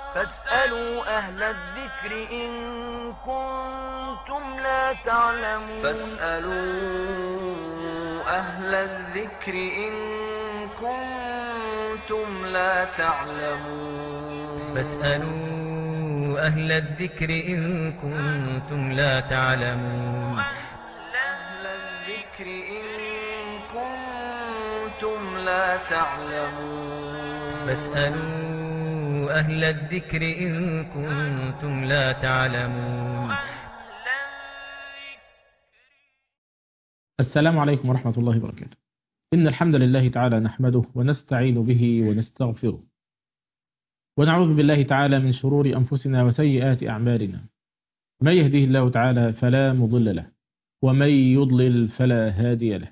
فاسألوا أهل الذكر إن كنتم لا تعلمون فاسألوا أهل الذكر إن كنتم لا تعلمون فاسألوا أهل الذكر إن كنتم لا تعلمون أهل الذكر إن كنتم لا تعلمون فاسألوا أهل الذكر إن كنتم لا تعلمون السلام عليكم ورحمة الله وبركاته إن الحمد لله تعالى نحمده ونستعين به ونستغفره ونعوذ بالله تعالى من شرور أنفسنا وسيئات أعمالنا من يهده الله تعالى فلا مضل له ومن يضلل فلا هادي له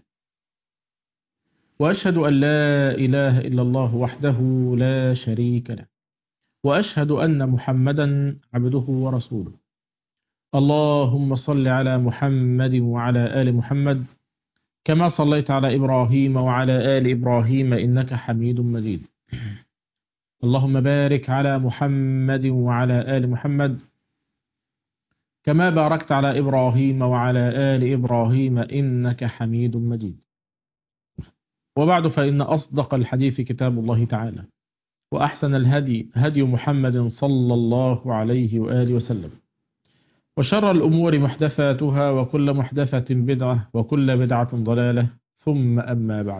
وأشهد أن لا إله إلا الله وحده لا شريك له وأشهد أن محمدا عبده ورسوله اللهم صل على محمد وعلى آل محمد كما صليت على إبراهيم وعلى آل إبراهيم إنك حميد مجيد اللهم بارك على محمد وعلى آل محمد كما باركت على إبراهيم وعلى آل إبراهيم إنك حميد مجيد وبعد فإن أصدق الحديث كتاب الله تعالى وأحسن الهدي هدي محمد صلى الله عليه وآله وسلم وشر الأمور محدثاتها وكل محدثة بدعة وكل بدعة ضلالة ثم أما بعد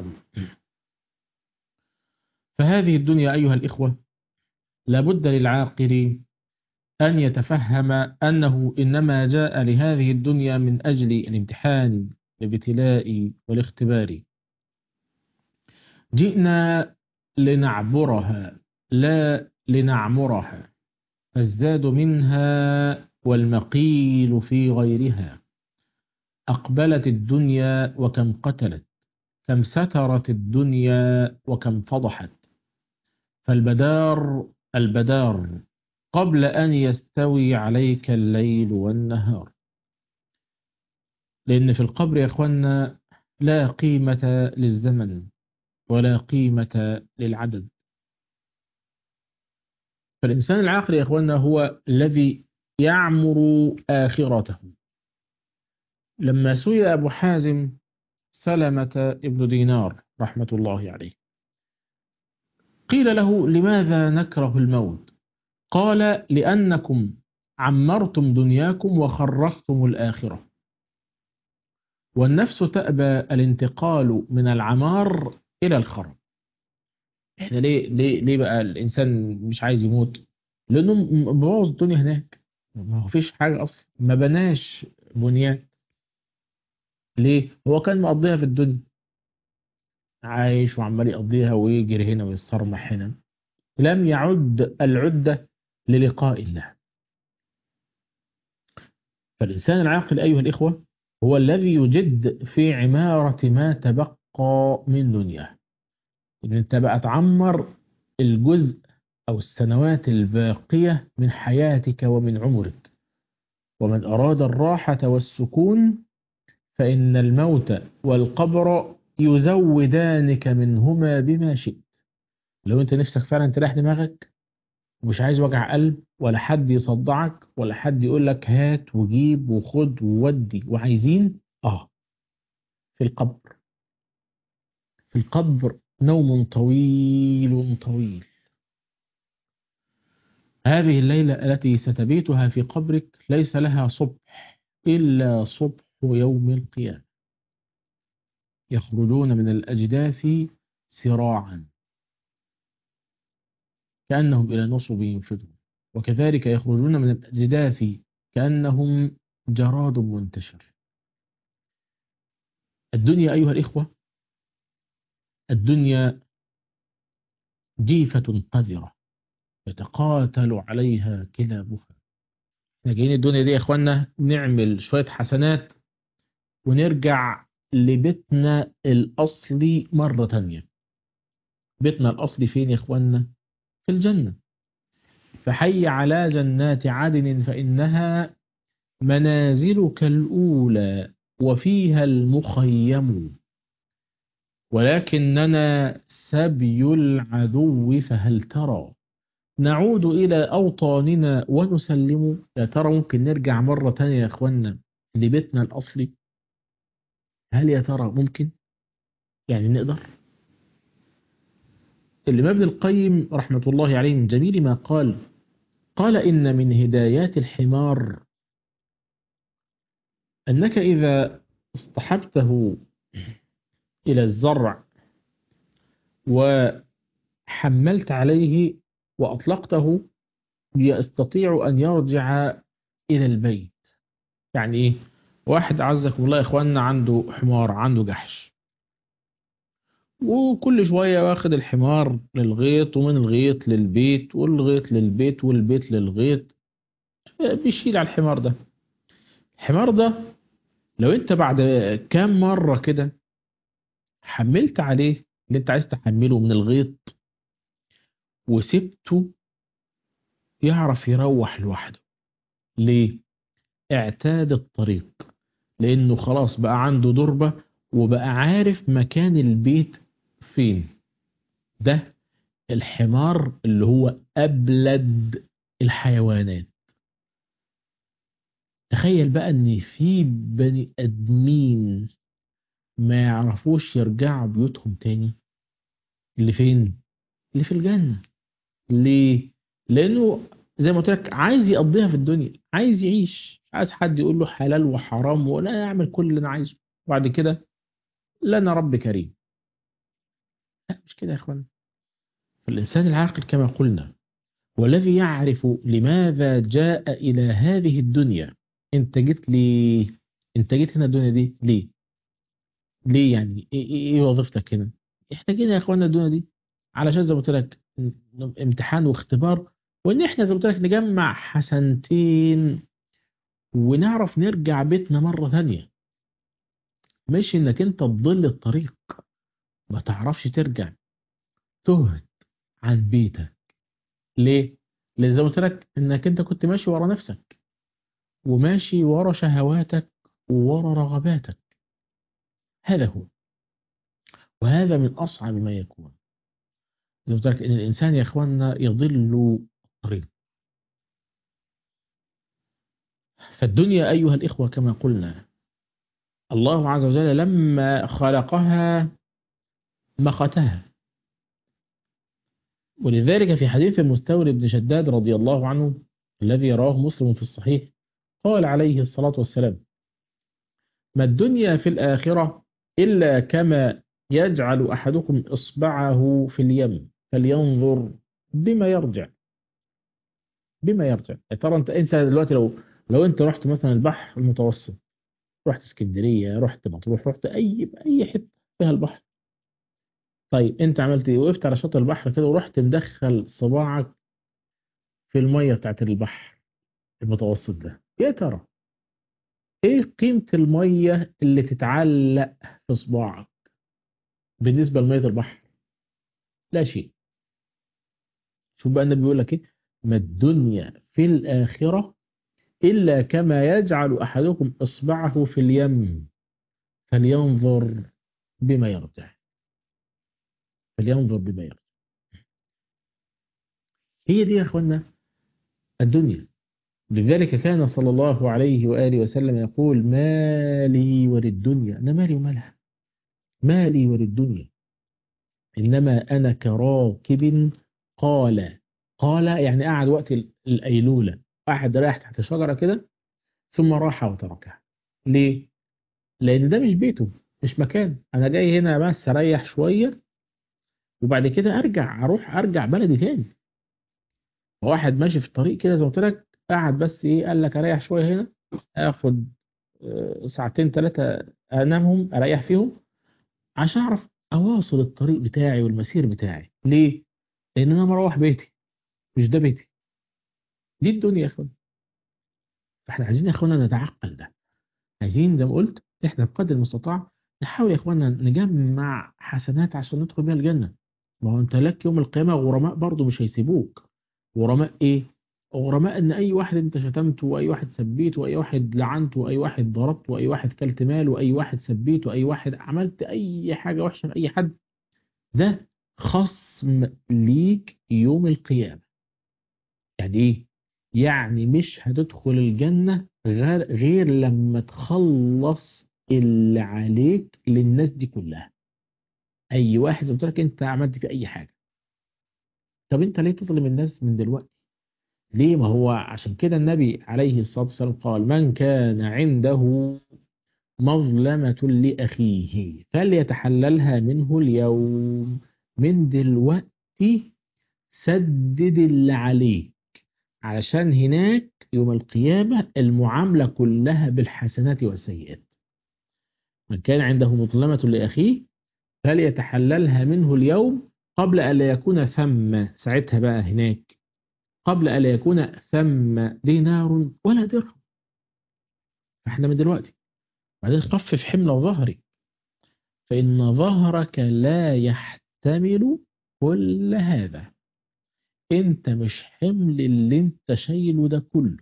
فهذه الدنيا أيها الإخوة لابد للعاقل أن يتفهم أنه إنما جاء لهذه الدنيا من أجل الامتحان الابتلاء والاختبار جئنا لنعبرها لا لنعمرها فازداد منها والمقيل في غيرها أقبلت الدنيا وكم قتلت كم سترت الدنيا وكم فضحت فالبدار البدار قبل أن يستوي عليك الليل والنهار لأن في القبر يا أخوانا لا قيمة للزمن ولا قيمة للعدد فالإنسان العاقل يا أخوانا هو الذي يعمر آخرته لما سئل أبو حازم سلمة ابن دينار رحمة الله عليه قيل له لماذا نكره الموت قال لأنكم عمرتم دنياكم وخرجتم الآخرة والنفس تأبى الانتقال من العمار إلى الخرب احنا ليه, ليه, ليه بقى الإنسان مش عايز يموت لأنه مبوظ الدنيا هناك ما هو فيش حاجة أصلا ما بناش بنيان ليه هو كان مقضيها في الدنيا عايش وعمال يقضيها ويجري هنا ويتصرمح هنا لم يعد العدة للقاء الله فالإنسان العاقل أيها الإخوة هو الذي يجد في عمارة ما تبقى من دنياه إن أنت بقى تعمر الجزء أو السنوات الباقية من حياتك ومن عمرك ومن أراد الراحة والسكون فإن الموت والقبر يزودانك منهما بما شئت لو أنت نفسك فعلا تريح دماغك ومش عايز وجع قلب ولا حد يصدعك ولا حد يقول لك هات وجيب وخد وودي وعايزين اه في القبر في القبر نوم طويل طويل هذه الليلة التي ستبيتها في قبرك ليس لها صبح إلا صبح يوم القيامة يخرجون من الأجداث سراعا كأنهم إلى نصب ينفذون وكذلك يخرجون من الأجداث كأنهم جراد منتشر الدنيا أيها الإخوة الدنيا جيفة قذرة يتقاتل عليها كلابها احنا جايين الدنيا دي يا اخوانا نعمل شوية حسنات ونرجع لبيتنا الأصلي مرة تانية بيتنا الأصلي فين يا اخوانا في الجنة فحي على جنات عدن فإنها منازلك الأولى وفيها المخيم ولكننا سبي العدو فهل ترى نعود إلى أوطاننا ونسلم يا ترى ممكن نرجع مرة تانية يا أخوانا لبيتنا الأصلي هل يا ترى ممكن يعني نقدر الإمام ابن القيم رحمة الله عليه من جميل ما قال قال إن من هدايات الحمار أنك إذا اصطحبته إلى الزرع وحملت عليه وأطلقته يستطيع أن يرجع إلى البيت يعني إيه واحد عزكم الله يا إخواننا عنده حمار عنده جحش وكل شوية واخد الحمار للغيط ومن الغيط للبيت والغيط للبيت والبيت للغيط بيشيل على الحمار ده الحمار ده لو انت بعد كام مرة كده حملت عليه اللي انت عايز تحمله من الغيط وسبته يعرف يروح لوحده ليه اعتاد الطريق لانه خلاص بقى عنده ضربة وبقى عارف مكان البيت فين ده الحمار اللي هو أبلد الحيوانات تخيل بقى ان في بني ادمين ما يعرفوش يرجعوا بيوتهم تاني اللي فين اللي في الجنة ليه لانه زي ما قلت لك عايز يقضيها في الدنيا عايز يعيش عايز حد يقول له حلال وحرام ولا يعمل كل اللي انا عايزه وبعد كده لنا رب كريم لا مش كده يا اخوان فالانسان العاقل كما قلنا والذي يعرف لماذا جاء الى هذه الدنيا انت جيت لي انت جيت هنا الدنيا دي ليه ليه يعني ايه, إيه, إيه وظيفتك هنا احنا جينا يا اخوانا الدنيا دي علشان زي ما قلت لك امتحان واختبار وان احنا زي ما قلت لك نجمع حسنتين ونعرف نرجع بيتنا مرة ثانية مش انك انت تضل الطريق ما تعرفش ترجع تهت عن بيتك ليه لان زي ما قلت لك انك انت كنت ماشي ورا نفسك وماشي ورا شهواتك وورا رغباتك هذا هو وهذا من أصعب ما يكون زي ما قلت لك إن الإنسان يا إخواننا يضل الطريق فالدنيا أيها الإخوة كما قلنا الله عز وجل لما خلقها مقتها ولذلك في حديث المستوري بن شداد رضي الله عنه الذي رواه مسلم في الصحيح قال عليه الصلاة والسلام ما الدنيا في الآخرة إلا كما يجعل أحدكم إصبعه في اليم فلينظر بما يرجع بما يرجع يا ترى انت انت دلوقتي لو لو انت رحت مثلا البحر المتوسط رحت اسكندريه رحت مطروح رحت اي اي حته فيها البحر طيب انت عملت ايه وقفت على شاطئ البحر كده ورحت مدخل صباعك في الميه بتاعت البحر المتوسط ده يا ترى ايه قيمه الميه اللي تتعلق في صباعك بالنسبه لميه البحر لا شيء شوف بقى النبي بيقول لك ايه ما الدنيا في الآخرة إلا كما يجعل أحدكم إصبعه في اليم فلينظر بما يرجع فلينظر بما يرجع هي دي يا أخوانا الدنيا لذلك كان صلى الله عليه وآله وسلم يقول ما لي وللدنيا أنا مالي ومالها ما لي وللدنيا إنما أنا كراكب قال قال يعني قعد وقت الأيلولة واحد رايح تحت شجرة كده ثم راح وتركها ليه؟ لأن ده مش بيته مش مكان أنا جاي هنا بس أريح شوية وبعد كده أرجع أروح أرجع بلدي تاني واحد ماشي في الطريق كده زي ما قلت لك قعد بس إيه قال لك أريح شوية هنا آخد ساعتين ثلاثة أنامهم أريح فيهم عشان أعرف أواصل الطريق بتاعي والمسير بتاعي ليه؟ لأن أنا مروح بيتي مش ده بيتي دي الدنيا يا اخوان فاحنا عايزين يا اخوانا نتعقل ده عايزين زي ما قلت احنا بقدر المستطاع نحاول يا اخوانا نجمع حسنات عشان ندخل بيها الجنة ما هو انت لك يوم القيامة غرماء برضه مش هيسيبوك غرماء ايه غرماء ان اي واحد انت شتمته واي واحد سبيته واي واحد لعنته واي واحد ضربته واي واحد كلت ماله واي واحد سبيته واي واحد عملت اي حاجة وحشة لاي حد ده خصم ليك يوم القيامة يعني ايه يعني مش هتدخل الجنة غير, غير لما تخلص اللي عليك للناس دي كلها اي واحد زي ما قلت لك انت عملت في اي حاجة طب انت ليه تظلم الناس من دلوقتي ليه ما هو عشان كده النبي عليه الصلاة والسلام قال من كان عنده مظلمة لأخيه فليتحللها منه اليوم من دلوقتي سدد اللي عليك علشان هناك يوم القيامة المعاملة كلها بالحسنات والسيئات من كان عنده مظلمة لأخيه فليتحللها منه اليوم قبل أن لا يكون ثم ساعتها بقى هناك قبل أن لا يكون ثم دينار ولا درهم فاحنا من دلوقتي بعدين خفف حمل ظهرك فإن ظهرك لا يحتمل كل هذا انت مش حمل اللي انت شايله ده كله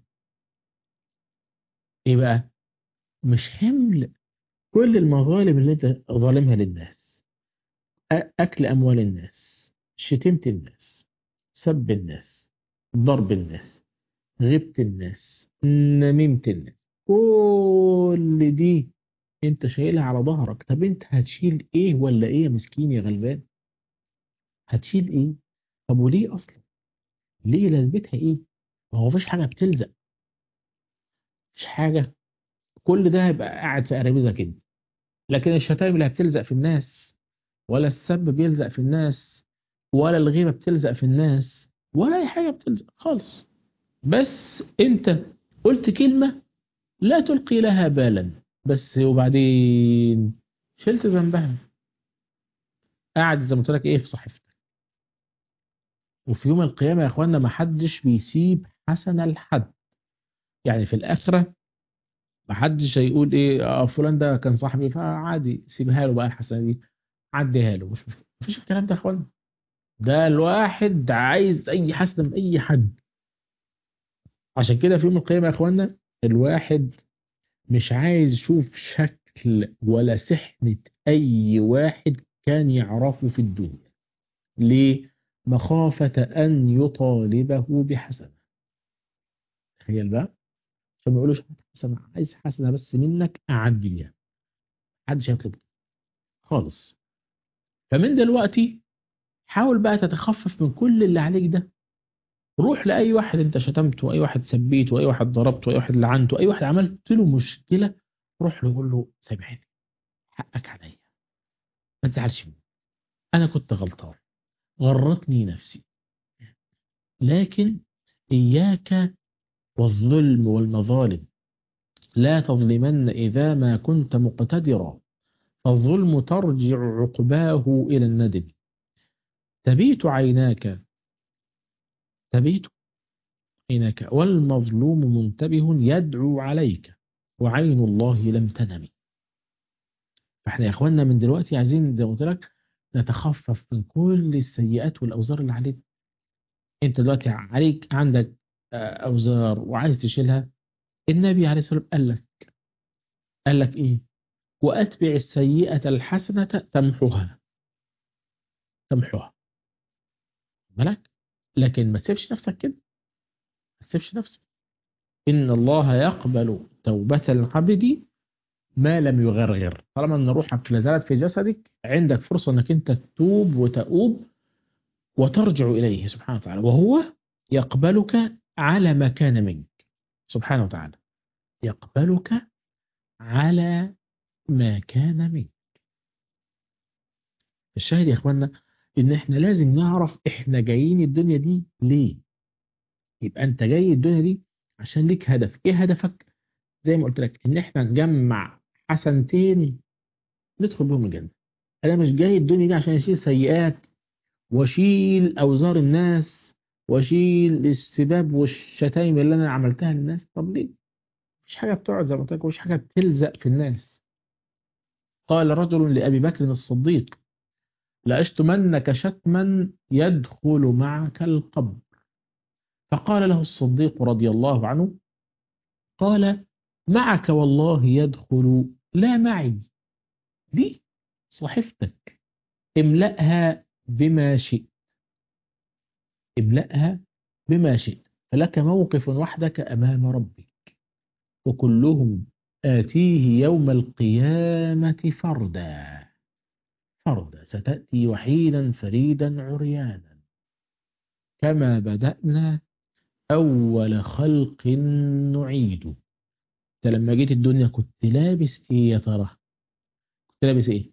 ايه بقى مش حمل كل المظالم اللي انت ظالمها للناس اكل اموال الناس شتمت الناس سب الناس ضرب الناس غبت الناس نميمت الناس كل دي انت شايلها على ظهرك طب انت هتشيل ايه ولا ايه يا مسكين يا غلبان هتشيل ايه طب وليه اصلا ليه لازمتها ايه ما هو مفيش حاجه بتلزق مفيش حاجه كل ده هيبقى قاعد في قرابيزه كده لكن الشتايم اللي بتلزق في الناس ولا السب بيلزق في الناس ولا الغيبه بتلزق في الناس ولا اي حاجه بتلزق خالص بس انت قلت كلمه لا تلقي لها بالا بس وبعدين شلت ذنبها قاعد زي ما قلت لك ايه في صحيفتك وفي يوم القيامة يا اخوانا ما حدش بيسيب حسنة لحد يعني في الآخرة ما حدش هيقول ايه اه فلان ده كان صاحبي فعادي سيبها له بقى الحسنة دي عديها له مش مفيش الكلام ده يا اخوانا ده الواحد عايز اي حسنة من اي حد عشان كده في يوم القيامة يا اخوانا الواحد مش عايز يشوف شكل ولا سحنة اي واحد كان يعرفه في الدنيا ليه مخافة أن يطالبه بحسنة تخيل بقى عشان ما يقولوش حسنة عايز حسنة بس منك أعدي ليها محدش هيطلب خالص فمن دلوقتي حاول بقى تتخفف من كل اللي عليك ده روح لأي واحد انت شتمته وأي واحد سبيته وأي واحد ضربته وأي واحد لعنته وأي واحد عملت له مشكلة روح له قول له سامحني حقك عليا ما تزعلش مني أنا كنت غلطان غرتني نفسي لكن إياك والظلم والمظالم لا تظلمن إذا ما كنت مقتدرا فالظلم ترجع عقباه إلى الندم تبيت عيناك تبيت عيناك والمظلوم منتبه يدعو عليك وعين الله لم تنم فاحنا يا اخواننا من دلوقتي عايزين زي ما قلت لك نتخفف من كل السيئات والأوزار اللي عليك انت دلوقتي عليك عندك أوزار وعايز تشيلها النبي عليه الصلاة والسلام قال لك قال لك إيه وأتبع السيئة الحسنة تمحوها تمحوها ملك لكن ما تسيبش نفسك كده ما تسيبش نفسك إن الله يقبل توبة العبد ما لم يغرغر طالما ان روحك لازالت في جسدك عندك فرصة انك انت تتوب وتؤوب وترجع اليه سبحانه وتعالى وهو يقبلك على ما كان منك سبحانه وتعالى يقبلك على ما كان منك الشاهد يا اخوانا ان احنا لازم نعرف احنا جايين الدنيا دي ليه يبقى انت جاي الدنيا دي عشان ليك هدف ايه هدفك زي ما قلت لك ان احنا نجمع حسنتين ندخل بهم الجنة انا مش جاي الدنيا دي عشان اشيل سيئات واشيل اوزار الناس واشيل السباب والشتايم اللي انا عملتها للناس طب ليه مش حاجة بتقعد زي ما قلت لك مش حاجة بتلزق في الناس قال رجل لأبي بكر الصديق لأشتمنك شتما يدخل معك القبر فقال له الصديق رضي الله عنه قال معك والله يدخل لا معي دي صحيفتك املأها بما شئت املأها بما شئت فلك موقف وحدك أمام ربك وكلهم آتيه يوم القيامة فردا فردا ستأتي وحيدا فريدا عريانا كما بدأنا أول خلق نعيده انت لما جيت الدنيا كنت لابس ايه يا ترى كنت لابس ايه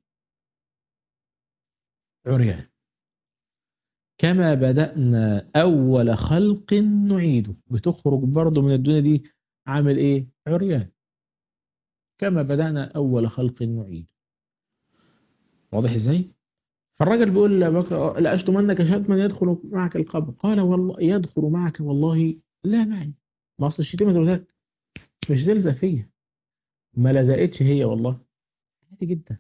عريان كما بدأنا أول خلق نعيده بتخرج برضه من الدنيا دي عامل ايه عريان كما بدأنا أول خلق نعيده واضح ازاي فالراجل بيقول لبكر لأشتمنك شتما يدخل معك القبر قال والله يدخل معك والله لا معي ما أصل الشتيمة زي ما قلت لك مش تلزق فيا ما لزقتش هي والله عادي جدا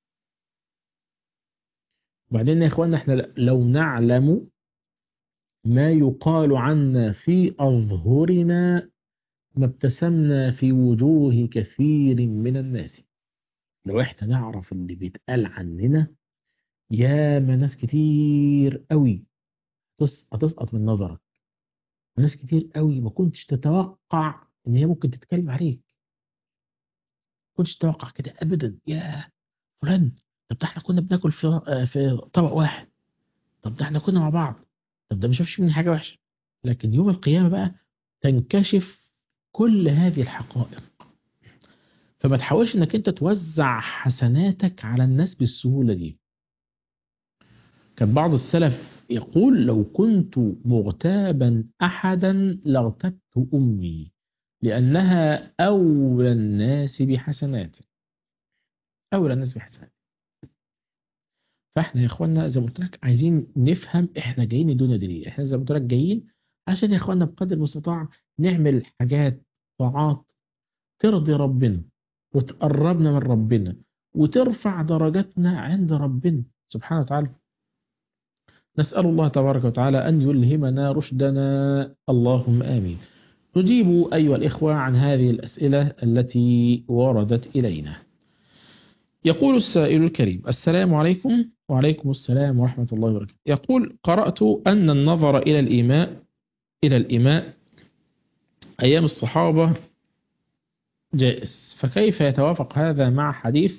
وبعدين يا اخوانا احنا لو نعلم ما يقال عنا في أظهرنا ما ابتسمنا في وجوه كثير من الناس لو احنا نعرف اللي بيتقال عننا يا ما ناس كتير قوي هتسقط من نظرك ناس كتير قوي ما كنتش تتوقع ان هي ممكن تتكلم عليك ما كنتش تتوقع كده ابدا يا فلان طب ده احنا كنا بناكل في في طبق واحد طب ده احنا كنا مع بعض طب ده ما شافش مني حاجه وحشه لكن يوم القيامه بقى تنكشف كل هذه الحقائق فما تحاولش انك انت توزع حسناتك على الناس بالسهوله دي كان بعض السلف يقول لو كنت مغتابا احدا لاغتبت امي لانها اولى الناس بحسناتي اولى الناس بحسناتي فاحنا يا اخوانا زي ما قلت لك عايزين نفهم احنا جايين الدنيا دي ليه احنا زي ما قلت لك جايين عشان يا اخوانا بقدر المستطاع نعمل حاجات طاعات ترضي ربنا وتقربنا من ربنا وترفع درجاتنا عند ربنا سبحانه وتعالى نسأل الله تبارك وتعالى أن يلهمنا رشدنا اللهم آمين نجيب أيها الإخوة عن هذه الأسئلة التي وردت إلينا يقول السائل الكريم السلام عليكم وعليكم السلام ورحمة الله وبركاته يقول قرأت أن النظر إلى الإيماء إلى الإيماء أيام الصحابة جائز فكيف يتوافق هذا مع حديث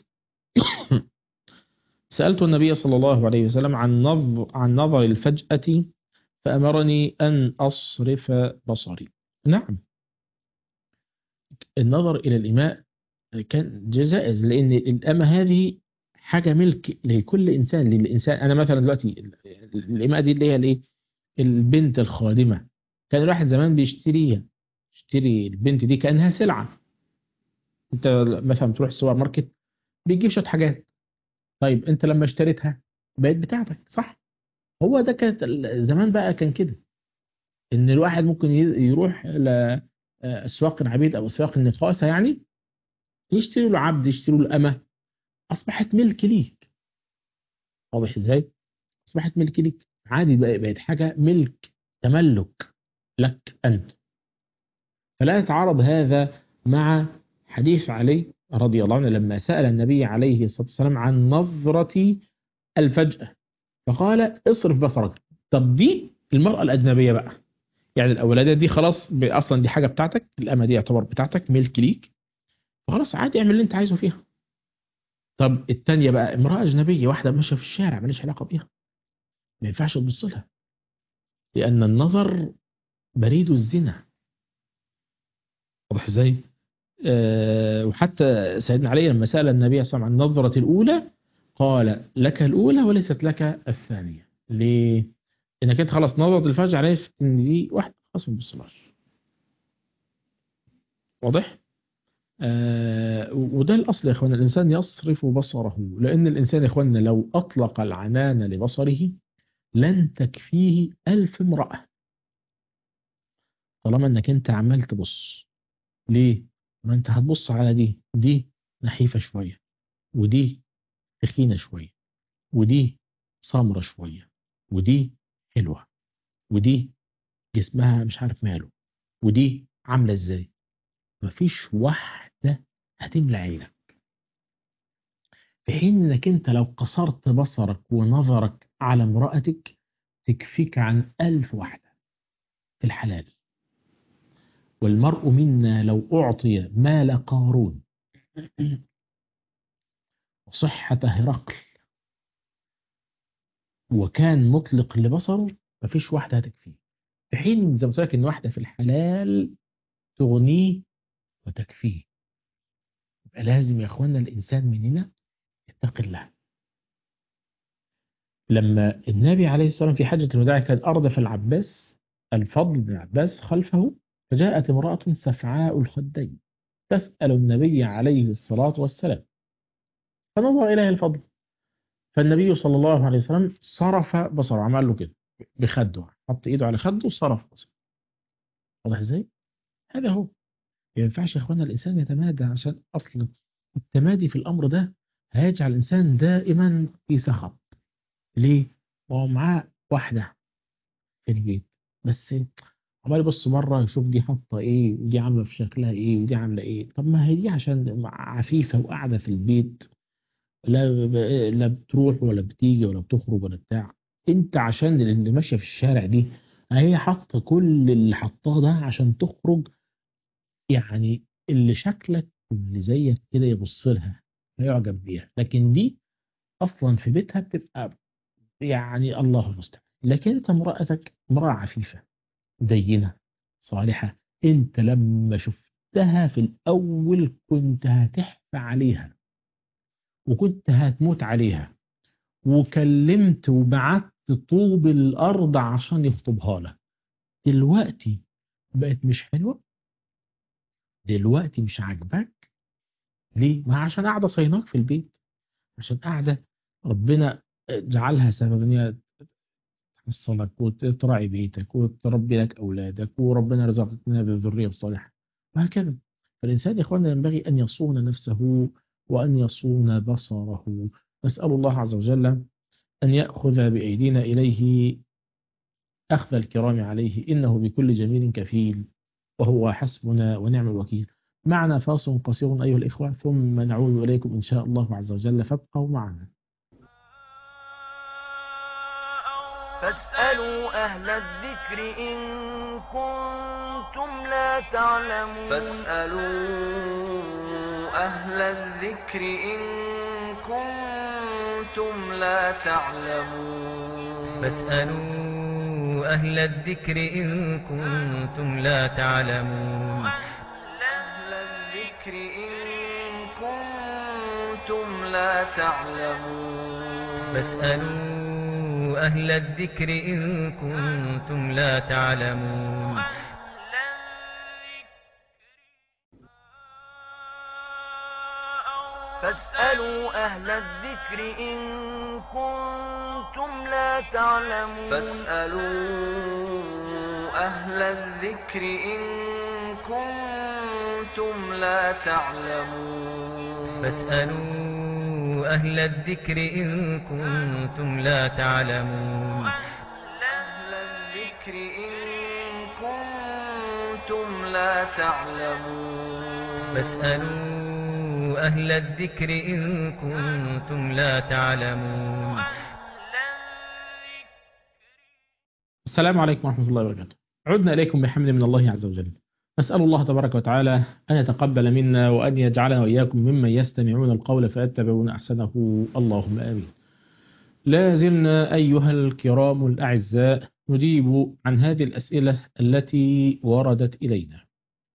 سألت النبي صلى الله عليه وسلم عن نظر, عن نظر الفجأة فأمرني أن أصرف بصري نعم النظر إلى الإماء كان جزائز لأن الأمة هذه حاجة ملك لكل إنسان للإنسان أنا مثلا دلوقتي الإماء دي اللي هي الإيه البنت الخادمة كان الواحد زمان بيشتريها يشتري البنت دي كأنها سلعة أنت مثلا تروح السوبر ماركت بيجيب شوية حاجات طيب أنت لما اشتريتها بقت بتاعتك صح هو ده كانت زمان بقى كان كده ان الواحد ممكن يروح لاسواق العبيد او اسواق النخاسه يعني يشتري له عبد يشتري له امه اصبحت ملك ليك واضح ازاي اصبحت ملك ليك عادي بقت حاجه ملك تملك لك انت فلا يتعارض هذا مع حديث علي رضي الله عنه لما سأل النبي عليه الصلاة والسلام عن نظرة الفجأة فقال اصرف بصرك طب دي المرأة الأجنبية بقى يعني الأولادية دي خلاص أصلا دي حاجة بتاعتك الأمة دي يعتبر بتاعتك ملك ليك فخلاص عادي اعمل اللي أنت عايزه فيها طب التانية بقى امرأة أجنبية واحدة ماشية في الشارع ماليش علاقة بيها ما ينفعش تبص لها لأن النظر بريد الزنا واضح ازاي؟ أه وحتى سيدنا علي لما سأل النبي صلى الله عليه وسلم عن النظرة الأولى قال لك الأولى وليست لك الثانية ليه؟ انك انت خلاص نظرة الفجر عرفت ان دي واحدة خلاص ما تبصلهاش واضح؟ آه وده الأصل يا إخوانا الإنسان يصرف بصره لأن الإنسان يا إخوانا لو أطلق العنان لبصره لن تكفيه ألف امرأة طالما أنك أنت عمال تبص ليه؟ ما أنت هتبص على دي دي نحيفة شوية ودي تخينة شوية ودي سمرة شوية ودي حلوة ودي جسمها مش عارف ماله ودي عاملة ازاي مفيش واحدة هتملى عينك في حين انك انت لو قصرت بصرك ونظرك على امرأتك تكفيك عن ألف واحدة في الحلال والمرء منا لو أعطي مال قارون وصحة هرقل وكان مطلق لبصره مفيش واحدة هتكفيه في حين زي ما قلت لك إن واحدة في الحلال تغنيه وتكفيه يبقى لازم يا إخوانا الإنسان مننا يتقي الله لما النبي عليه الصلاة والسلام في حجة الوداع كان أردف العباس الفضل بن عباس خلفه فجاءت امرأة سفعاء الخدين تسأل النبي عليه الصلاة والسلام فنظر إليها الفضل فالنبي صلى الله عليه وسلم صرف بصره عمل له كده بخده حط ايده على خده وصرف بصره واضح ازاي؟ هذا هو ما ينفعش يا اخوانا الانسان يتمادى عشان اصلا التمادي في الامر ده هيجعل الانسان دائما في سخط ليه؟ وهو معاه واحده في البيت بس عمال يبص مره يشوف دي حاطه ايه ودي عامله في شكلها ايه ودي عامله ايه طب ما هي دي عشان عفيفه وقاعده في البيت لا لا بتروح ولا بتيجي ولا بتخرج ولا بتاع انت عشان اللي ماشيه في الشارع دي هي حاطه كل اللي حطاه ده عشان تخرج يعني اللي شكلك واللي زيك كده يبص لها ويعجب بيها لكن دي اصلا في بيتها بتبقى يعني الله المستعان لكن انت امرأتك امرأة عفيفة دينة صالحة انت لما شفتها في الاول كنت هتحفى عليها وكنت هتموت عليها وكلمت وبعت طوب الارض عشان يخطبها لك دلوقتي بقت مش حلوة دلوقتي مش عاجباك ليه ما عشان قاعدة صيناك في البيت عشان قاعدة ربنا جعلها سبب ان هي تحصلك وتراعي بيتك وتربي لك اولادك وربنا رزقنا بالذريه الصالحه وهكذا فالانسان يا اخوانا ينبغي ان يصون نفسه وان يصون بصره نسال الله عز وجل ان ياخذ بايدينا اليه اخذ الكرام عليه انه بكل جميل كفيل وهو حسبنا ونعم الوكيل معنا فاصل قصير ايها الاخوه ثم نعود اليكم ان شاء الله عز وجل فابقوا معنا فاسألوا أهل الذكر إن كنتم لا تعلمون فاسألوا أهل الذكر إن كنتم لا تعلمون فاسألوا أهل الذكر إن كنتم لا تعلمون أهل الذكر إن كنتم لا تعلمون فاسألوا أهل الذكر إن كنتم لا تعلمون فاسألوا أهل الذكر إن كنتم لا تعلمون فاسألوا أهل الذكر إن كنتم لا تعلمون فاسألوا أهل الذكر إن كنتم لا تعلمون أهل الذكر إن كنتم لا تعلمون فاسألوا أهل الذكر إن كنتم لا تعلمون السلام عليكم ورحمة الله وبركاته عدنا إليكم بحمد من الله عز وجل نسأل الله تبارك وتعالى أن يتقبل منا وأن يجعلنا وإياكم ممن يستمعون القول فيتبعون أحسنه اللهم آمين لا زلنا أيها الكرام الأعزاء نجيب عن هذه الأسئلة التي وردت إلينا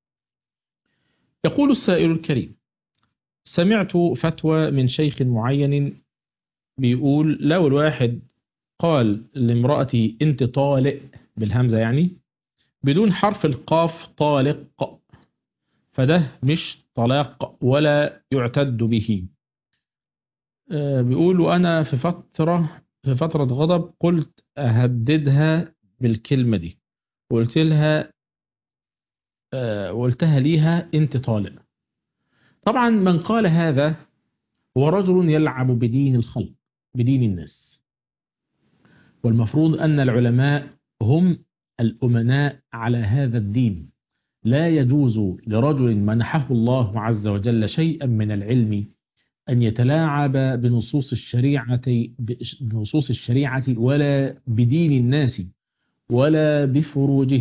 يقول السائل الكريم سمعت فتوى من شيخ معين بيقول لو الواحد قال لامرأتي انت طالق بالهمزة يعني بدون حرف القاف طالق فده مش طلاق ولا يعتد به آه، بيقول وأنا في فترة في فترة غضب قلت أهددها بالكلمة دي وقلت لها آه، وقلتها ليها أنت طالق طبعا من قال هذا هو رجل يلعب بدين الخلق بدين الناس والمفروض أن العلماء هم الأمناء على هذا الدين لا يجوز لرجل منحه الله عز وجل شيئا من العلم أن يتلاعب بنصوص الشريعة بنصوص الشريعة ولا بدين الناس ولا بفروجهم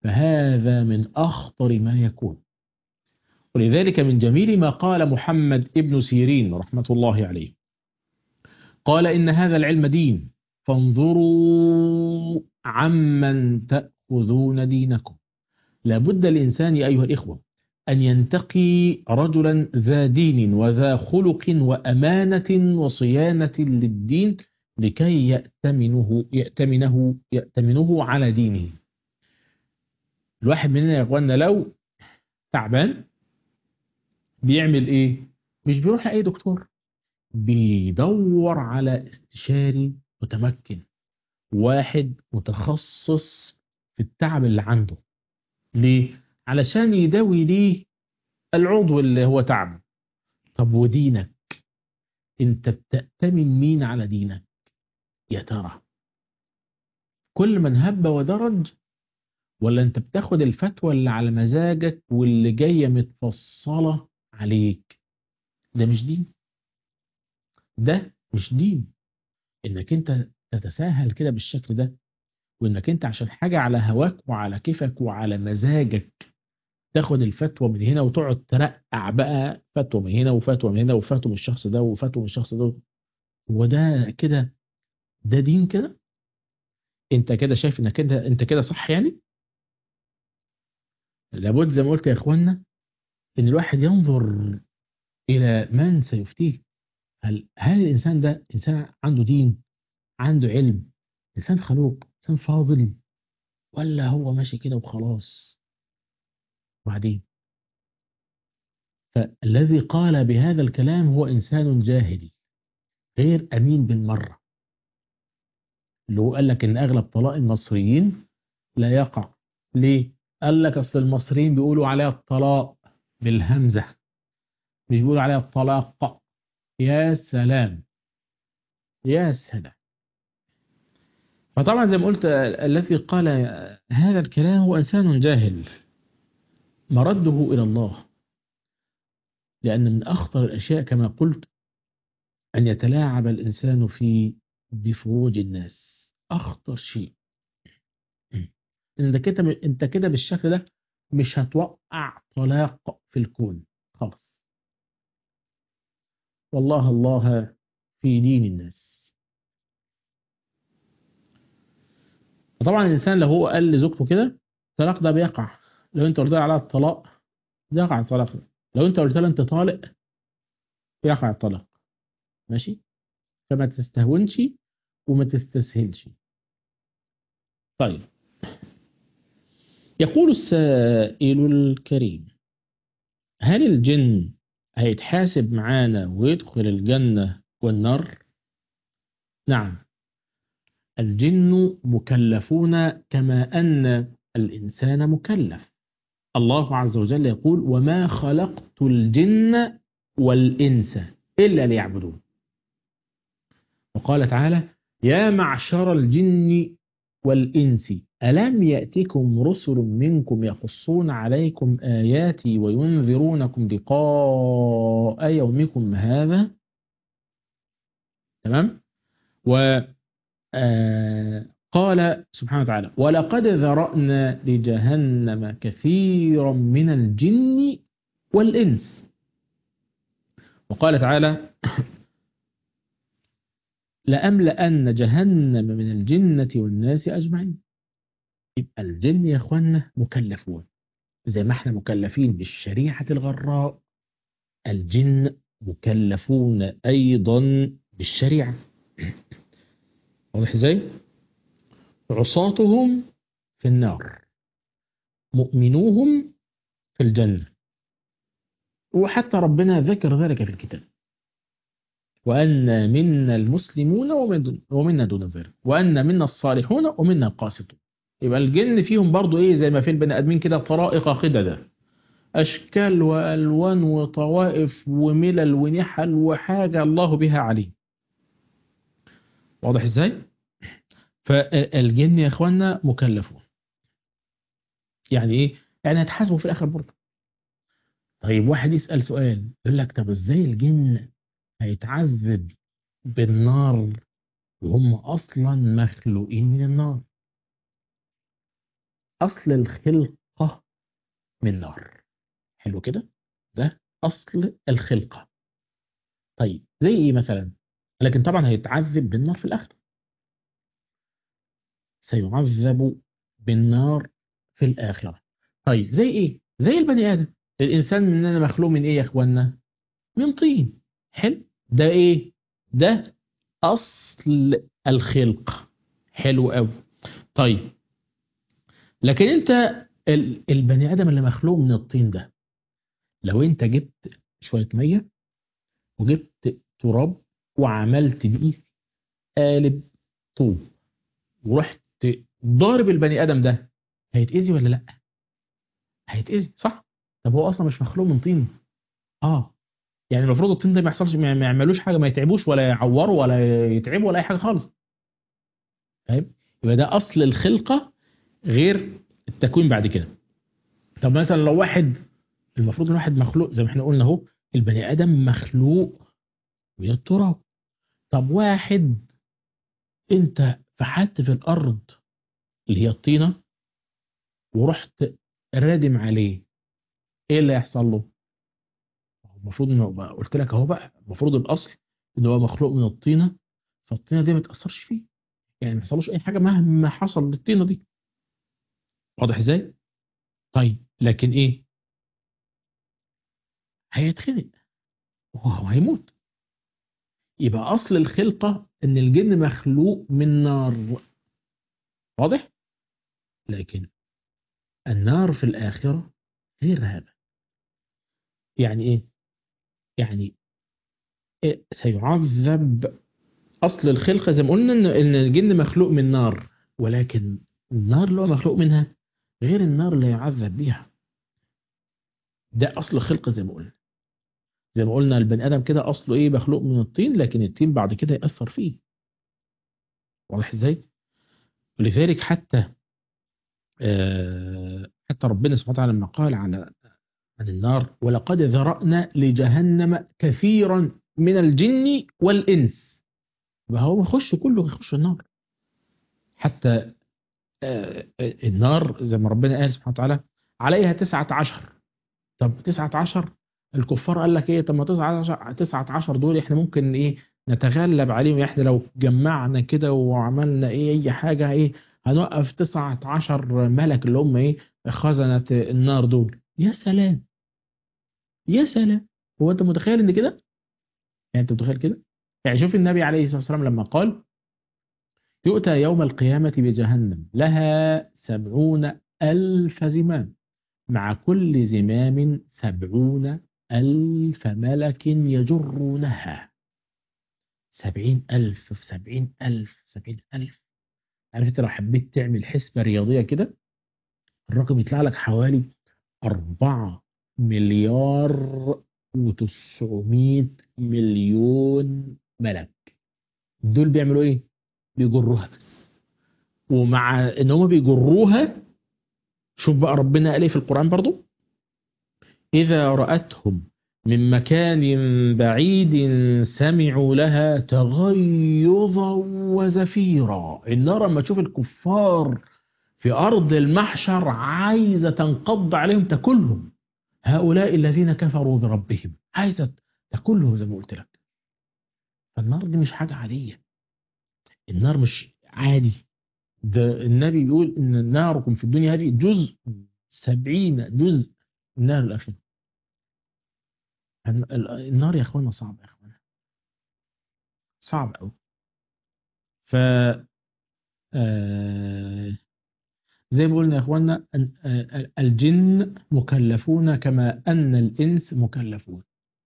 فهذا من أخطر ما يكون ولذلك من جميل ما قال محمد ابن سيرين رحمة الله عليه قال إن هذا العلم دين فانظروا عمن تأخذون دينكم لابد الإنسان يا أيها الإخوة أن ينتقي رجلا ذا دين وذا خلق وأمانة وصيانة للدين لكي يأتمنه يأتمنه يأتمنه على دينه الواحد مننا يا اخوانا لو تعبان بيعمل ايه مش بيروح لاي دكتور بيدور على استشاري متمكن واحد متخصص في التعب اللي عنده ليه علشان يداوي ليه العضو اللي هو تعب طب ودينك انت بتأتمن مين على دينك يا ترى كل من هب ودرج ولا انت بتاخد الفتوى اللي على مزاجك واللي جاية متفصلة عليك ده مش دين ده مش دين انك انت تتساهل كده بالشكل ده وانك انت عشان حاجة على هواك وعلى كيفك وعلى مزاجك تاخد الفتوى من هنا وتقعد ترقع بقى فتوى من هنا وفتوى من هنا وفتوى من الشخص ده وفتوى من الشخص ده هو ده كده ده دين كده انت كده شايف انك انت انت كده صح يعني لابد زي ما قلت يا اخوانا ان الواحد ينظر الى من سيفتيه هل هل الانسان ده انسان عنده دين عنده علم انسان خلوق انسان فاضل ولا هو ماشي كده وخلاص وبعدين فالذي قال بهذا الكلام هو انسان جاهل غير امين بالمره اللي هو قال لك ان اغلب طلاق المصريين لا يقع ليه قال لك اصل المصريين بيقولوا عليها الطلاق بالهمزه مش بيقولوا عليها الطلاق يا سلام يا سلام فطبعا زي ما قلت الذي قال هذا الكلام هو انسان جاهل مرده الى الله لان من اخطر الاشياء كما قلت ان يتلاعب الانسان في بفروج الناس اخطر شيء انت كده انت كده بالشكل ده مش هتوقع طلاق في الكون خلاص والله الله في دين الناس فطبعا الانسان لو هو قال لزوجته كده الطلاق ده بيقع لو انت قلت عليها الطلاق يقع الطلاق لو انت قلت لها انت طالق يقع الطلاق ماشي فما تستهونش وما تستسهلش طيب يقول السائل الكريم هل الجن هيتحاسب معانا ويدخل الجنة والنار نعم الجن مكلفون كما أن الإنسان مكلف الله عز وجل يقول وما خلقت الجن والإنس إلا ليعبدون وقال تعالى يا معشر الجن والإنس ألم يأتكم رسل منكم يقصون عليكم آياتي وينذرونكم لقاء يومكم هذا تمام و قال سبحانه وتعالى ولقد ذرأنا لجهنم كثيرا من الجن والإنس وقال تعالى لأملأن جهنم من الجنة والناس أجمعين يبقى الجن يا أخوانا مكلفون زي ما احنا مكلفين بالشريعة الغراء الجن مكلفون أيضا بالشريعة واضح ازاي؟ عصاتهم في النار مؤمنوهم في الجنة وحتى ربنا ذكر ذلك في الكتاب وأن منا المسلمون ومنا دون ذلك وأن منا الصالحون ومنا القاسطون يبقى الجن فيهم برضو ايه زي ما في البني ادمين كده طرائق خددة اشكال والوان وطوائف وملل ونحل وحاجة الله بها عليم واضح ازاي فالجن يا اخوانا مكلفون يعني ايه يعني هتحاسبوا في الاخر برضه طيب واحد يسأل سؤال يقول لك طب ازاي الجن هيتعذب بالنار وهم اصلا مخلوقين من النار أصل الخلقة من نار حلو كده ده أصل الخلقة طيب زي إيه مثلا لكن طبعا هيتعذب بالنار في الآخرة سيعذب بالنار في الآخرة طيب زي إيه زي البني آدم الإنسان مننا مخلوق من إيه يا إخوانا من طين حلو ده إيه ده أصل الخلق حلو قوي طيب لكن أنت ال- البني آدم اللي مخلوق من الطين ده لو أنت جبت شوية مية وجبت تراب وعملت بيه قالب طوب ورحت ضارب البني آدم ده هيتأذي ولا لأ؟ هيتأذي صح؟ طب هو أصلا مش مخلوق من طين اه يعني المفروض الطين ده ما يحصلش ما ما يعملوش حاجه ما يتعبوش ولا يعوروا ولا يتعبوا ولا اي حاجه خالص فاهم يبقى ده اصل الخلقه غير التكوين بعد كده طب مثلا لو واحد المفروض الواحد مخلوق زي ما احنا قلنا اهو البني ادم مخلوق من التراب طب واحد انت فحت في الارض اللي هي الطينه ورحت رادم عليه ايه اللي هيحصل له المفروض انه بقى قلت لك اهو بقى المفروض الاصل ان هو مخلوق من الطينه فالطينه دي ما تاثرش فيه يعني ما يحصلوش اي حاجه مهما حصل للطينه دي واضح ازاي طيب لكن ايه هيتخنق وهو هيموت يبقى اصل الخلقه ان الجن مخلوق من نار واضح لكن النار في الاخره غير هذا يعني ايه يعني إيه؟ سيعذب اصل الخلقه زي ما قلنا ان إن الجن مخلوق من نار ولكن النار اللي هو مخلوق منها غير النار اللي يعذب بيها ده اصل الخلقه زي ما قلنا زي ما قلنا البني ادم كده اصله ايه مخلوق من الطين لكن الطين بعد كده ياثر فيه واضح ازاي ولذلك حتى آه حتى ربنا سبحانه وتعالى لما قال على عن النار ولقد ذرأنا لجهنم كثيرا من الجن والإنس يبقى هو يخش كله يخش النار حتى آه، النار زي ما ربنا قال سبحانه وتعالى عليها تسعة عشر طب تسعة عشر الكفار قال لك ايه طب ما تسعة عشر, تسعة عشر دول احنا ممكن ايه نتغلب عليهم احنا لو جمعنا كده وعملنا ايه اي حاجة ايه هنوقف تسعة عشر ملك اللي هم ايه خزنة النار دول يا سلام يا سلام هو انت متخيل ان كده يعني انت متخيل كده يعني شوف النبي عليه الصلاة والسلام لما قال يؤتى يوم القيامة بجهنم لها سبعون ألف زمام مع كل زمام سبعون ألف ملك يجرونها سبعين ألف في سبعين ألف سبعين ألف عارف انت لو حبيت تعمل حسبة رياضية كده الرقم يطلع لك حوالي أربعة مليار وتسعمائة مليون ملك دول بيعملوا ايه بيجروها بس ومع ان هم بيجروها شوف بقى ربنا قال ايه في القرآن برضو إذا رأتهم من مكان بعيد سمعوا لها تغيظا وزفيرا النار لما تشوف الكفار في أرض المحشر عايزة تنقض عليهم تاكلهم هؤلاء الذين كفروا بربهم عايزة تاكلهم زي ما قلت لك فالنار دي مش حاجة عادية النار مش عادي ده النبي بيقول ان ناركم في الدنيا هذه جزء سبعين جزء من نار الآخرة النار يا اخوانا صعب يا اخوانا صعب قوي ف آه زي ما قلنا يا اخوانا الجن مكلفون كما ان الانس مكلفون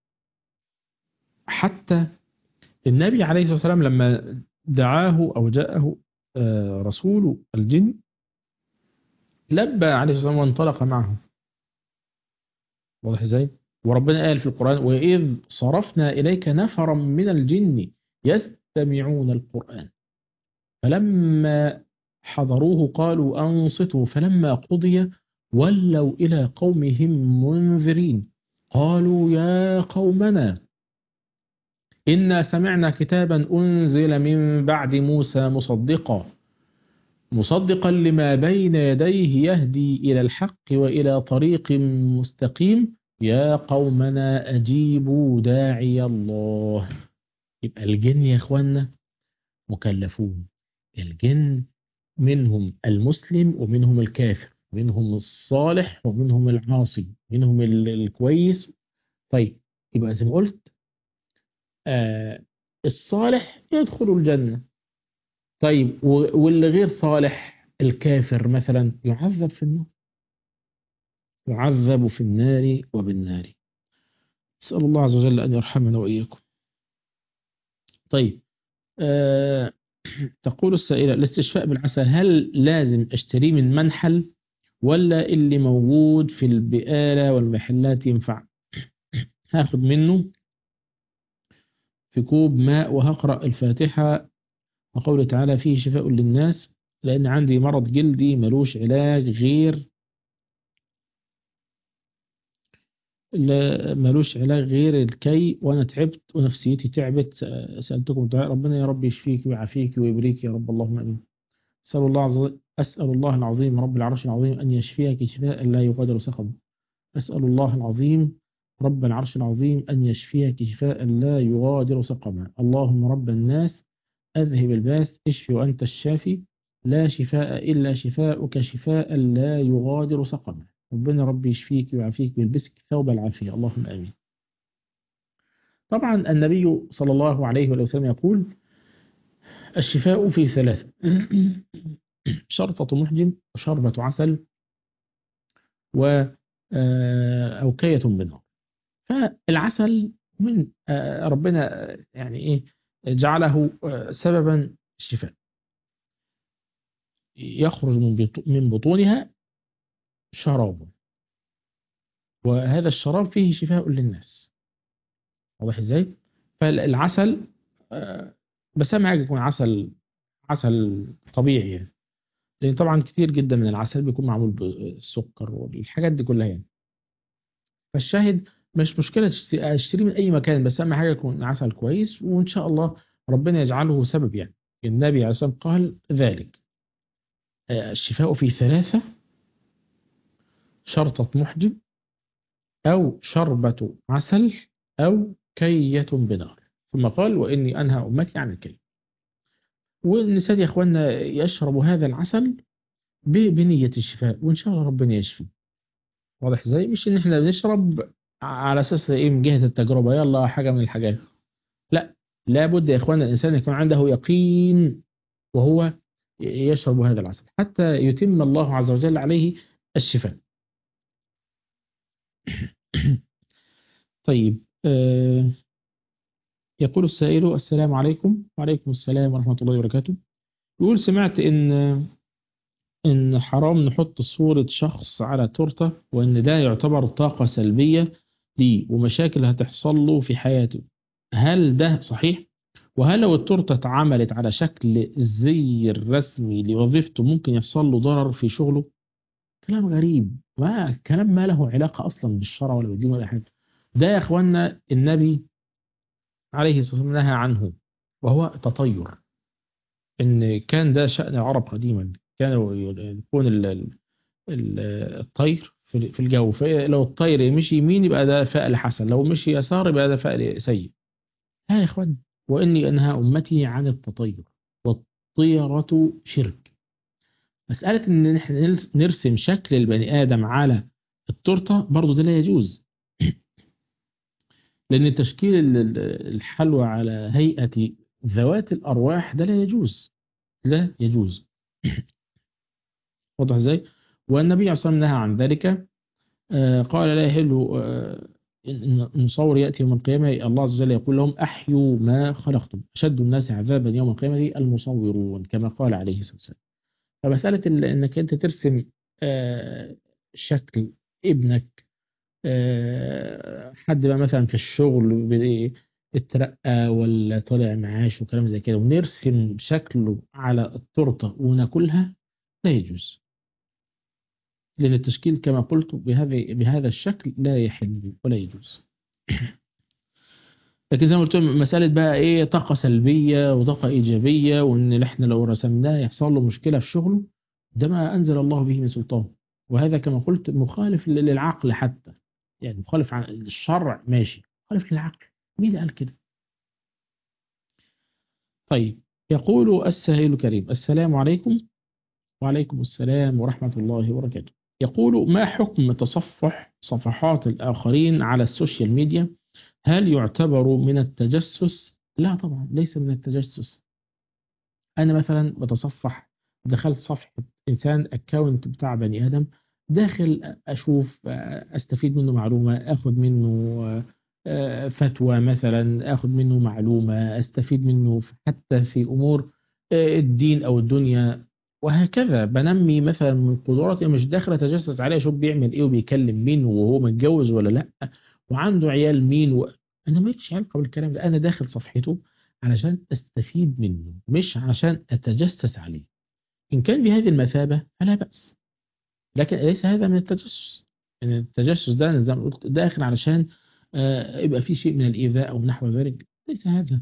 حتى النبي عليه الصلاه والسلام لما دعاه او جاءه رسول الجن لبى عليه الصلاه والسلام وانطلق معه واضح ازاي وربنا قال في القران واذ صرفنا اليك نفرا من الجن يستمعون القران فلما حضروه قالوا أنصتوا فلما قضي ولوا إلى قومهم منذرين قالوا يا قومنا إنا سمعنا كتابا أنزل من بعد موسى مصدقا مصدقا لما بين يديه يهدي إلى الحق وإلى طريق مستقيم يا قومنا أجيبوا داعي الله يبقى الجن يا إخوانا مكلفون الجن منهم المسلم ومنهم الكافر منهم الصالح ومنهم العاصي منهم ال- الكويس طيب يبقى زي ما قلت آه الصالح يدخل الجنة طيب و- واللي غير صالح الكافر مثلا يعذب في النار يعذب في النار وبالنار أسأل الله عز وجل أن يرحمنا وإياكم طيب آه تقول السائلة الاستشفاء بالعسل هل لازم اشتريه من منحل ولا اللي موجود في البقالة والمحلات ينفع هاخد منه في كوب ماء وهقرأ الفاتحة وقوله تعالى فيه شفاء للناس لأن عندي مرض جلدي ملوش علاج غير لا ملوش علاج غير الكي وأنا تعبت ونفسيتي تعبت سألتكم دعاء ربنا يا رب يشفيك ويعافيك ويبريك يا رب اللهم أمين أسأل الله عز أسأل الله العظيم رب العرش العظيم أن يشفيك شفاء لا يغادر سقما أسأل الله العظيم رب العرش العظيم أن يشفيك شفاء لا يغادر سقما اللهم رب الناس أذهب الباس اشفي وأنت الشافي لا شفاء إلا شفاءك شفاء لا يغادر سقما ربنا ربي يشفيك ويعافيك ويلبسك ثوب العافية اللهم آمين طبعا النبي صلى الله عليه وسلم يقول الشفاء في ثلاثة شرطة محجم وشربة عسل وأوكية بنار فالعسل من ربنا يعني إيه جعله سببا الشفاء يخرج من بطونها شراب وهذا الشراب فيه شفاء للناس واضح ازاي فالعسل بس اهم حاجه يكون عسل عسل طبيعي يعني لان طبعا كتير جدا من العسل بيكون معمول بالسكر والحاجات دي كلها يعني فالشاهد مش مشكله اشتريه من اي مكان بس اهم حاجه يكون عسل كويس وان شاء الله ربنا يجعله سبب يعني النبي عليه الصلاه والسلام قال ذلك الشفاء في ثلاثه شرطة محجب أو شربة عسل أو كية بنار ثم قال وإني أنهى أمتي عن الكي والنساء يا أخوانا يشرب هذا العسل بنية الشفاء وإن شاء الله ربنا يشفي واضح زي مش إن إحنا بنشرب على أساس إيه من جهة التجربة يلا حاجة من الحاجات لا لابد يا إخوانا الإنسان يكون عنده يقين وهو يشرب هذا العسل حتى يتم الله عز وجل عليه الشفاء طيب آه يقول السائل السلام عليكم وعليكم السلام ورحمة الله وبركاته يقول سمعت إن إن حرام نحط صورة شخص على تورتة وإن ده يعتبر طاقة سلبية ليه ومشاكل هتحصل له في حياته هل ده صحيح؟ وهل لو التورتة اتعملت على شكل الزي الرسمي لوظيفته ممكن يحصل له ضرر في شغله؟ كلام غريب ما كلام ما له علاقة أصلا بالشرع ولا بالدين ولا حاجة ده يا أخوانا النبي عليه الصلاة والسلام نهى عنه وهو التطير إن كان ده شأن العرب قديما كانوا يكون الطير في الجو فلو الطير مشي يمين يبقى ده فأل حسن لو مشي يسار يبقى ده فأل سيء ها يا إخوان وإني أنهى أمتي عن التطير والطيرة شرك مسألة إن نحن نرسم شكل البني آدم على التورتة برضو ده لا يجوز لأن تشكيل الحلوى على هيئة ذوات الأرواح ده لا يجوز لا يجوز واضح ازاي والنبي عليه الصلاة والسلام نهى عن ذلك قال لا يحل إن المصور يأتي يوم القيامة الله عز وجل يقول لهم أحيوا ما خلقتم أشد الناس عذابا يوم القيامة المصورون كما قال عليه الصلاة والسلام فمسألة انك انت ترسم شكل ابنك حد بقى مثلا في الشغل اترقى ولا طلع معاش وكلام زي كده ونرسم شكله على التورته وناكلها لا يجوز لأن التشكيل كما قلت بهذا بهذا الشكل لا يحل ولا يجوز لكن زي ما قلت لهم مسألة بقى ايه طاقة سلبية وطاقة إيجابية وإن احنا لو رسمناه يحصل له مشكلة في شغله ده ما أنزل الله به من سلطان وهذا كما قلت مخالف للعقل حتى يعني مخالف عن الشرع ماشي مخالف للعقل مين اللي قال كده طيب يقول السائل الكريم السلام عليكم وعليكم السلام ورحمة الله وبركاته يقول ما حكم تصفح صفحات الآخرين على السوشيال ميديا هل يعتبر من التجسس لا طبعا ليس من التجسس أنا مثلا بتصفح دخلت صفحة إنسان أكاونت بتاع بني آدم داخل أشوف أستفيد منه معلومة أخذ منه فتوى مثلا أخذ منه معلومة أستفيد منه حتى في أمور الدين أو الدنيا وهكذا بنمي مثلا من قدراتي مش داخل أتجسس عليه أشوف بيعمل إيه وبيكلم مين وهو متجوز ولا لأ وعنده عيال مين و... أنا ماليش علاقة بالكلام ده أنا داخل صفحته علشان أستفيد منه مش عشان أتجسس عليه إن كان بهذه المثابة فلا بأس لكن ليس هذا من التجسس يعني التجسس ده زي ما قلت داخل علشان آه يبقى في شيء من الإيذاء أو نحو ذلك ليس هذا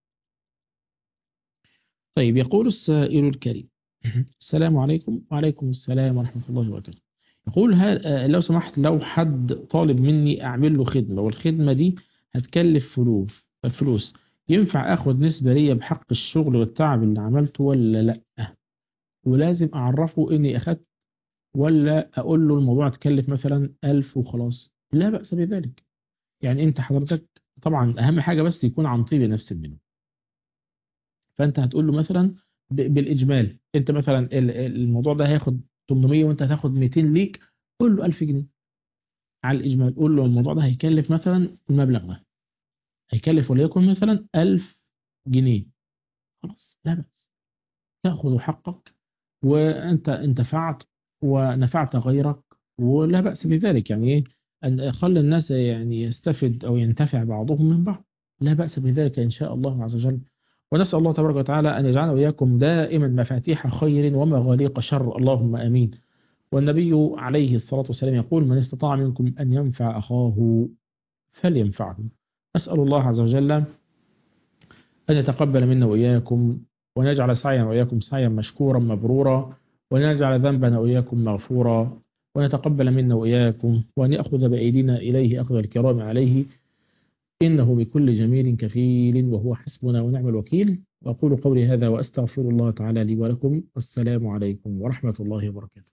طيب يقول السائل الكريم السلام عليكم وعليكم السلام ورحمة الله وبركاته يقول آه لو سمحت لو حد طالب مني أعمل له خدمة والخدمة دي هتكلف فلوس فلوس ينفع أخد نسبة ليا بحق الشغل والتعب اللي عملته ولا لأ ولازم أعرفه إني أخدت ولا أقول له الموضوع تكلف مثلا ألف وخلاص لا بأس بذلك يعني أنت حضرتك طبعا أهم حاجة بس يكون عن طيب نفس منه فأنت هتقول له مثلا بالإجمال أنت مثلا الموضوع ده هياخد 800 وأنت هتاخد 200 ليك قول له 1000 جنيه على الإجمال قول له الموضوع ده هيكلف مثلا المبلغ ده هيكلف وليكن مثلا 1000 جنيه خلاص لا بأس تأخذ حقك وأنت انتفعت ونفعت غيرك ولا بأس بذلك يعني ايه أن خلي الناس يعني يستفد أو ينتفع بعضهم من بعض لا بأس بذلك إن شاء الله عز وجل ونسأل الله تبارك وتعالى أن يجعلنا وإياكم دائما مفاتيح خير ومغاليق شر اللهم أمين والنبي عليه الصلاة والسلام يقول من استطاع منكم أن ينفع أخاه فلينفعه أسأل الله عز وجل أن يتقبل منا وإياكم وأن يجعل سعيا وإياكم سعيا مشكورا مبرورا وأن يجعل ذنبنا وإياكم مغفورا وأن يتقبل منا وإياكم وأن يأخذ بأيدينا إليه أخذ الكرام عليه إنه بكل جميل كفيل وهو حسبنا ونعم الوكيل وأقول قولي هذا وأستغفر الله تعالى لي ولكم والسلام عليكم ورحمة الله وبركاته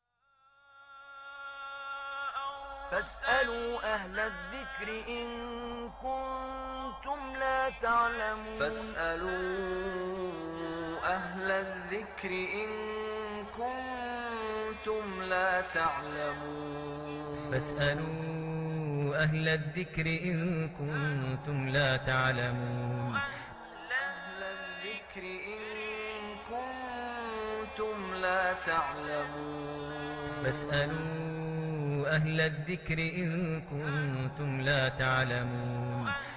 فاسألوا أهل الذكر إن كنتم لا تعلمون فاسألوا أهل الذكر إن كنتم لا تعلمون فاسألوا أهل الذكر إن كنتم لا تعلمون أهل الذكر إن كنتم لا تعلمون فاسألوا أهل الذكر إن كنتم لا تعلمون